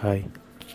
hi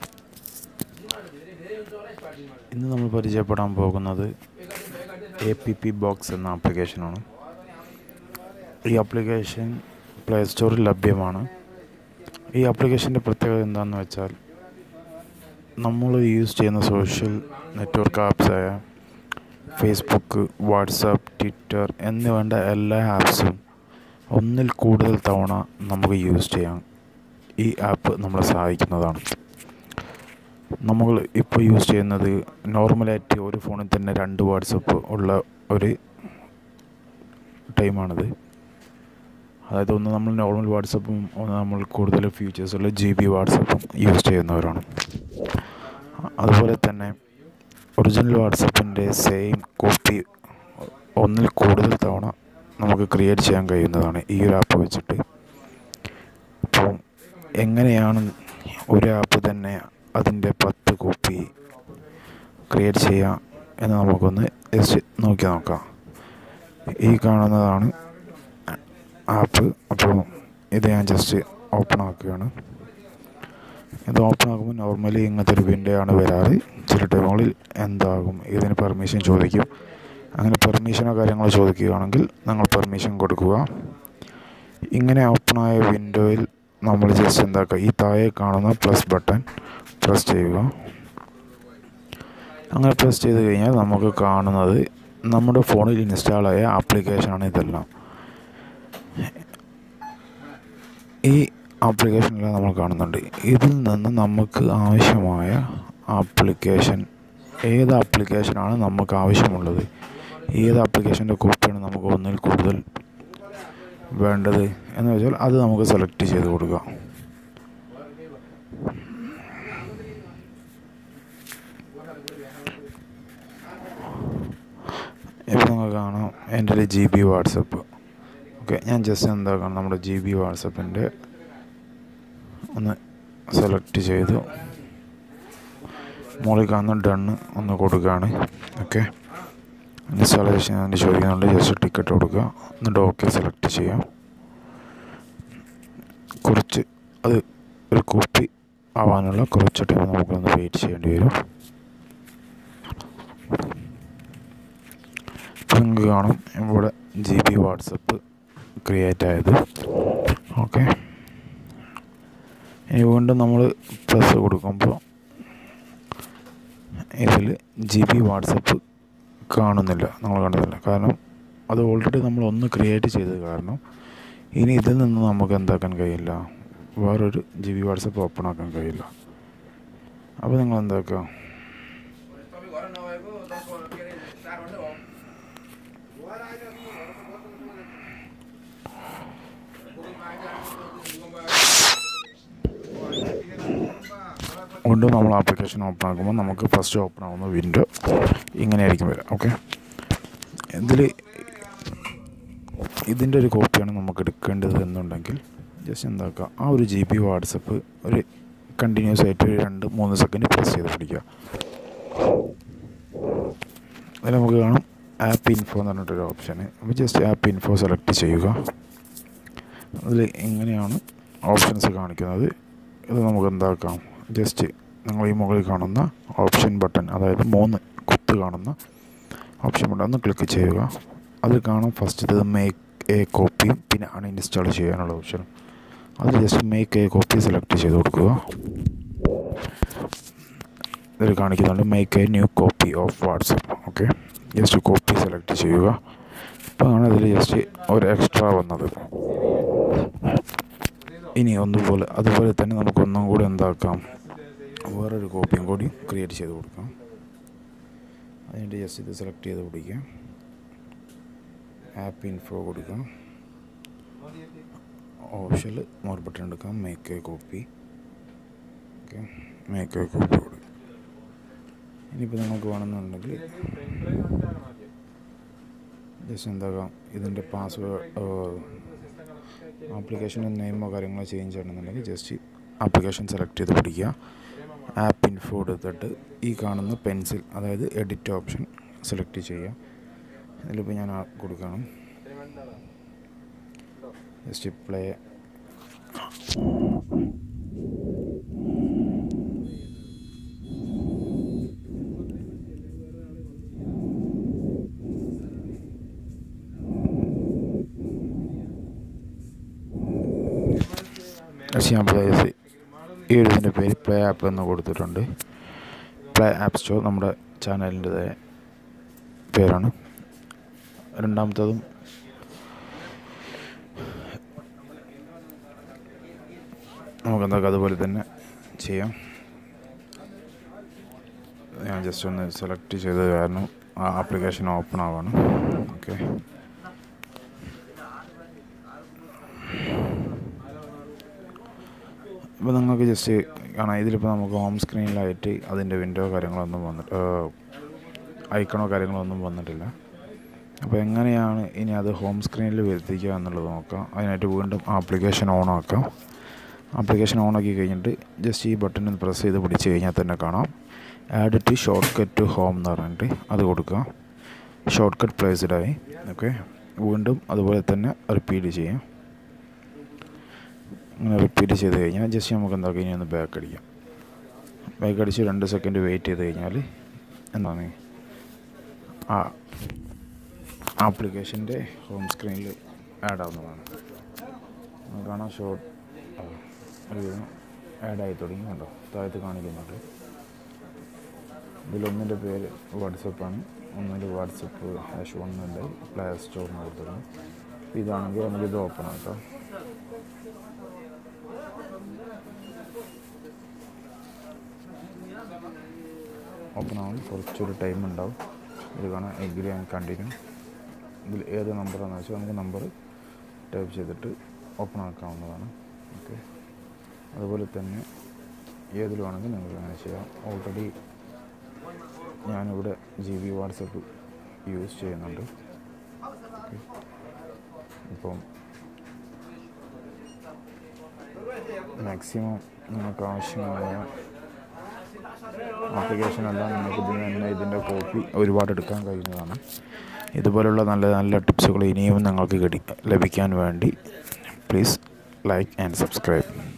ഇന്ന് നമ്മൾ പരിചയപ്പെടാൻ പോകുന്നത് എ പി പി ബോക്സ് എന്ന ആപ്ലിക്കേഷനാണ് ഈ ആപ്ലിക്കേഷൻ പ്ലേ സ്റ്റോറിൽ ലഭ്യമാണ് ഈ ആപ്ലിക്കേഷൻ്റെ പ്രത്യേകത എന്താണെന്ന് വെച്ചാൽ നമ്മൾ യൂസ് ചെയ്യുന്ന സോഷ്യൽ നെറ്റ്വർക്ക് ആപ്സായ ഫേസ്ബുക്ക് വാട്സാപ്പ് ട്വിറ്റർ എന്നിവേണ്ട എല്ലാ ആപ്സും ഒന്നിൽ കൂടുതൽ തവണ നമുക്ക് യൂസ് ചെയ്യാം ഈ ആപ്പ് നമ്മളെ സഹായിക്കുന്നതാണ് നമ്മൾ ഇപ്പോൾ യൂസ് ചെയ്യുന്നത് നോർമലായിട്ട് ഒരു ഫോണിൽ തന്നെ രണ്ട് വാട്സപ്പ് ഉള്ള ഒരു ടൈമാണിത് അതായത് ഒന്ന് നമ്മൾ നോർമൽ വാട്സപ്പും ഒന്ന് നമ്മൾ കൂടുതൽ ഫീച്ചേഴ്സുള്ള ജി ബി വാട്സപ്പും യൂസ് ചെയ്യുന്നവരാണ് അതുപോലെ തന്നെ ഒറിജിനൽ വാട്സപ്പിൻ്റെ സെയിം കോപ്പി ഒന്നിൽ കൂടുതൽ തവണ നമുക്ക് ക്രിയേറ്റ് ചെയ്യാൻ കഴിയുന്നതാണ് ഈ ഒരു ആപ്പ് വെച്ചിട്ട് അപ്പോൾ എങ്ങനെയാണ് ഒരു ആപ്പ് തന്നെ അതിൻ്റെ പത്ത് കോപ്പി ക്രിയേറ്റ് ചെയ്യാം എന്ന് നമുക്കൊന്ന് ജസ്റ്റ് നോക്കി നോക്കാം ഈ കാണുന്നതാണ് ആപ്പ് അപ്പോൾ ഇത് ഞാൻ ജസ്റ്റ് ഓപ്പൺ ആക്കുകയാണ് ഇത് ഓപ്പൺ ആക്കുമ്പോൾ നോർമലി ഇങ്ങനത്തെ ഒരു വിൻഡോ ആണ് വരാറ് ചില ടൈമുകളിൽ എന്താകും ഇതിന് പെർമിഷൻ ചോദിക്കും അങ്ങനെ പെർമിഷനോ കാര്യങ്ങളോ ചോദിക്കുകയാണെങ്കിൽ നിങ്ങൾ പെർമിഷൻ കൊടുക്കുക ഇങ്ങനെ ഓപ്പണായ വിൻഡോയിൽ നമ്മൾ ജസ്റ്റ് എന്താക്കുക ഈ താഴെ കാണുന്ന പ്ലസ് ബട്ടൺ പ്രസ് ചെയ്യുക അങ്ങനെ പ്രസ് ചെയ്ത് കഴിഞ്ഞാൽ നമുക്ക് കാണുന്നത് നമ്മുടെ ഫോണിൽ ഇൻസ്റ്റാളായ ആപ്ലിക്കേഷനാണ് ഇതെല്ലാം ഈ ആപ്ലിക്കേഷനെല്ലാം നമ്മൾ കാണുന്നുണ്ട് ഇതിൽ നിന്ന് നമുക്ക് ആവശ്യമായ ആപ്ലിക്കേഷൻ ഏത് ആപ്ലിക്കേഷനാണ് നമുക്ക് ആവശ്യമുള്ളത് ഏത് ആപ്ലിക്കേഷൻ്റെ കോപ്പിയാണ് നമുക്ക് ഒന്നിൽ കൂടുതൽ വേണ്ടത് എന്ന് വെച്ചാൽ അത് നമുക്ക് സെലക്ട് ചെയ്ത് കൊടുക്കാം ഇപ്പോൾ നിങ്ങൾക്ക് കാണാം എൻ്റെ ഒരു ജി ബി വാട്സപ്പ് ഓക്കെ ഞാൻ ജസ്റ്റ് എന്താക്കണം നമ്മുടെ ജി ബി വാട്സപ്പിൻ്റെ ഒന്ന് സെലക്ട് ചെയ്തു മുകളിൽ കാണുന്ന ഡണ്ണ് ഒന്ന് കൊടുക്കുകയാണ് ഓക്കെ ഇൻസ്റ്റാളേഷൻ അതിന് ചോദിക്കുന്നുണ്ട് ജസ്റ്റ് ടിക്കറ്റ് കൊടുക്കുക എന്നിട്ട് ഓക്കെ സെലക്ട് ചെയ്യാം കുറച്ച് അത് ഒരു കോപ്പി ആവാനുള്ള കുറച്ച് ടൈം നമുക്കൊന്ന് വെയിറ്റ് ചെയ്യേണ്ടി വരും ഇപ്പം നിങ്ങൾക്ക് കാണും ഇവിടെ ജി ബി വാട്സപ്പ് ക്രിയേറ്റ് ആയത് ഓക്കെ ഇനി വീണ്ടും നമ്മൾ പ്ലസ് കൊടുക്കുമ്പോൾ ഇതിൽ ജി ബി വാട്സപ്പ് കാണുന്നില്ല നമ്മൾ കണ്ടതില്ല കാരണം അത് ഓൾറെഡി നമ്മൾ ഒന്ന് ക്രിയേറ്റ് ചെയ്തത് കാരണം ഇനി ഇതിൽ നിന്ന് നമുക്ക് എന്താക്കാൻ കഴിയില്ല വേറൊരു ജി ബി വാട്സപ്പ് ഓപ്പൺ ആക്കാൻ കഴിയില്ല അപ്പോൾ നിങ്ങൾ എന്താക്കുക വീണ്ടും നമ്മൾ ആപ്ലിക്കേഷൻ ഓപ്പൺ ആക്കുമ്പോൾ നമുക്ക് ഫസ്റ്റ് ഓപ്പൺ ആകുന്ന വിൻഡോ ഇങ്ങനെയായിരിക്കും വരിക ഓക്കെ ഇതിൽ ഇതിൻ്റെ ഒരു കോപ്പിയാണ് നമുക്ക് എടുക്കേണ്ടത് എന്നുണ്ടെങ്കിൽ ജസ്റ്റ് എന്താക്കുക ആ ഒരു ജി ബി വാട്സപ്പ് ഒരു കണ്ടിന്യൂസ് ആയിട്ട് ഒരു രണ്ട് മൂന്ന് സെക്കൻഡ് പ്രസ് ചെയ്ത് പിടിക്കുക അതിൽ നമുക്ക് കാണാം ആപ്പ് ഇൻഫോ എന്ന് പറഞ്ഞിട്ടൊരു ഓപ്ഷന് അപ്പോൾ ജസ്റ്റ് ആപ്പ് ഇൻഫോ സെലക്ട് ചെയ്യുക അതിൽ എങ്ങനെയാണ് ഓപ്ഷൻസ് കാണിക്കുന്നത് ഇത് നമുക്ക് എന്താക്കാം ജസ്റ്റ് നിങ്ങൾ ഈ മുകളിൽ കാണുന്ന ഓപ്ഷൻ ബട്ടൺ അതായത് മൂന്ന് കുത്ത് കാണുന്ന ഓപ്ഷൻ ബട്ടൺ ഒന്ന് ക്ലിക്ക് ചെയ്യുക അതിൽ കാണാം ഫസ്റ്റ് ഇത് മേക്ക് എ കോപ്പിയും പിന്നെ അൺഇൻസ്റ്റാൾ ചെയ്യാനുള്ള ഓപ്ഷൻ അത് just make a copy select ചെയ്ത് കൊടുക്കുക ഇതിൽ കാണിക്കുന്നുണ്ട് make a new copy of WhatsApp okay just copy select ചെയ്യുക ഇപ്പോൾ ആണ് ഇതിൽ ജസ്റ്റ് ഒരു എക്സ്ട്രാ വന്നത് ഇനി ഒന്നുപോലെ അതുപോലെ തന്നെ നമുക്ക് ഒന്നും കൂടി എന്താക്കാം വേറൊരു കോപ്പിയും കൂടി ക്രിയേറ്റ് ചെയ്ത് കൊടുക്കാം അതിൻ്റെ ജസ്റ്റ് ഇത് സെലക്ട് ചെയ്ത് പിടിക്കാം ആപ്പ് ഇൻഫോ കൊടുക്കാം ഓപ്ഷനിൽ മോർ ബട്ടൺ എടുക്കാം make a copy okay make a copy കൊടുക്കാം ഇനിയിപ്പോൾ നമുക്ക് വേണമെന്നുണ്ടെങ്കിൽ ജസ്റ്റ് എന്താക്കാം ഇതിൻ്റെ പാസ്വേഡ് ആപ്ലിക്കേഷൻ്റെ നെയിമോ കാര്യങ്ങളോ ചേഞ്ച് ചെയ്യണമെന്നുണ്ടെങ്കിൽ ജസ്റ്റ് ആപ്ലിക്കേഷൻ സെലക്ട് ചെയ്ത് പിടിക്കുക ആപ്പ് ഇൻഫോ എടുത്തിട്ട് ഈ കാണുന്ന പെൻസിൽ അതായത് എഡിറ്റ് ഓപ്ഷൻ സെലക്ട് ചെയ്യുക ഇതിലിപ്പോൾ ഞാൻ ആ കൊടുക്കണം ജസ്റ്റ് പ്ലേ പക്ഷേ ഞാൻ പ്ലേസ് ഈ ഒരു ഇതിൻ്റെ പേര് പ്ലേ ആപ്പ് എന്ന് കൊടുത്തിട്ടുണ്ട് പ്ലേ ആപ്പ് സ്റ്റോർ നമ്മുടെ ചാനലിൻ്റെതായ പേരാണ് രണ്ടാമത്തതും നമുക്ക് എന്താക്കാം അതുപോലെ തന്നെ ചെയ്യാം ഞാൻ ജസ്റ്റ് ഒന്ന് സെലക്ട് ചെയ്തത് കാരണം ആ ആപ്ലിക്കേഷൻ ഓപ്പൺ ആവാണ് ഓക്കെ ഇപ്പോൾ നിങ്ങൾക്ക് ജസ്റ്റ് കാണാം ഇതിലിപ്പോൾ നമുക്ക് ഹോം സ്ക്രീനിലായിട്ട് അതിൻ്റെ വിൻഡോ കാര്യങ്ങളൊന്നും വന്നിട്ട് ഐക്കണോ കാര്യങ്ങളോ ഒന്നും വന്നിട്ടില്ല അപ്പോൾ എങ്ങനെയാണ് ഇനി അത് ഹോം സ്ക്രീനിൽ വരുത്തിക്കുക എന്നുള്ളത് നോക്കാം അതിനായിട്ട് വീണ്ടും ആപ്ലിക്കേഷൻ ഓൺ ആക്കാം ആപ്ലിക്കേഷൻ ഓൺ ആക്കി കഴിഞ്ഞിട്ട് ജസ്റ്റ് ഈ ബട്ടൺ ഒന്ന് പ്രസ് ചെയ്ത് പിടിച്ച് കഴിഞ്ഞാൽ തന്നെ കാണാം add to shortcut to home എന്ന് പറഞ്ഞിട്ട് അത് കൊടുക്കുക ഷോർട്ട് കട്ട് പ്ലേസ്ഡായി ഓക്കെ വീണ്ടും അതുപോലെ തന്നെ റിപ്പീറ്റ് ചെയ്യാം അങ്ങനെ റിപ്പീറ്റ് ചെയ്ത് കഴിഞ്ഞാൽ ജസ്റ്റ് നമുക്ക് എന്താ ഇനി ഒന്ന് ബാക്ക് അടിക്കാം ബാക്ക് അടിച്ച് രണ്ട് സെക്കൻഡ് വെയിറ്റ് ചെയ്ത് കഴിഞ്ഞാൽ എന്താണ് ആ ആപ്ലിക്കേഷൻ്റെ ഹോം സ്ക്രീനിൽ ആഡ് ആവുന്നതാണ് നമുക്ക് കാണാം ഷോർട്ട് ഒരുവിധം ആഡായി തുടങ്ങി കണ്ടോ താഴത്ത് കാണിക്കുന്നുണ്ട് ഇതിലൊന്നിൻ്റെ പേര് വാട്സപ്പാണ് ഒന്നിൽ വാട്സപ്പ് ഹാഷ് വണ്ണുണ്ട് പ്ലേ സ്റ്റോറിന് കൊടുത്തിട്ടുണ്ട് ഇതാണെങ്കിൽ നമുക്കിത് ഓപ്പൺ ആക്കാം ഓപ്പൺ ആവും കുറച്ചൊരു ടൈം ഉണ്ടാവും ഇത് കാണാം എഗ്രി ആൻഡ് കണ്ടിന്യൂ ഇതിൽ ഏത് നമ്പറാണെന്ന് വെച്ചാൽ നമുക്ക് നമ്പർ ടൈപ്പ് ചെയ്തിട്ട് ഓപ്പൺ ആക്കാവുന്നതാണ് ഓക്കെ അതുപോലെ തന്നെ ഏതിൽ വേണമെങ്കിൽ നിങ്ങൾക്ക് അങ്ങനെ ചെയ്യാം ഓൾറെഡി ഞാനിവിടെ ജി ബി വാട്സപ്പ് യൂസ് ചെയ്യുന്നുണ്ട് ഓക്കെ ഇപ്പം മാക്സിമം നിങ്ങൾക്ക് ആവശ്യമായ ആപ്ലിക്കേഷൻ എല്ലാം നിങ്ങൾക്ക് ഇതിന് തന്നെ ഇതിൻ്റെ കോപ്പി ഒരുപാട് എടുക്കാൻ കഴിയുന്നതാണ് ഇതുപോലുള്ള നല്ല നല്ല ടിപ്സുകൾ ഇനിയും നിങ്ങൾക്ക് ലഭിക്കാൻ വേണ്ടി പ്ലീസ് ലൈക്ക് ആൻഡ് സബ്സ്ക്രൈബ്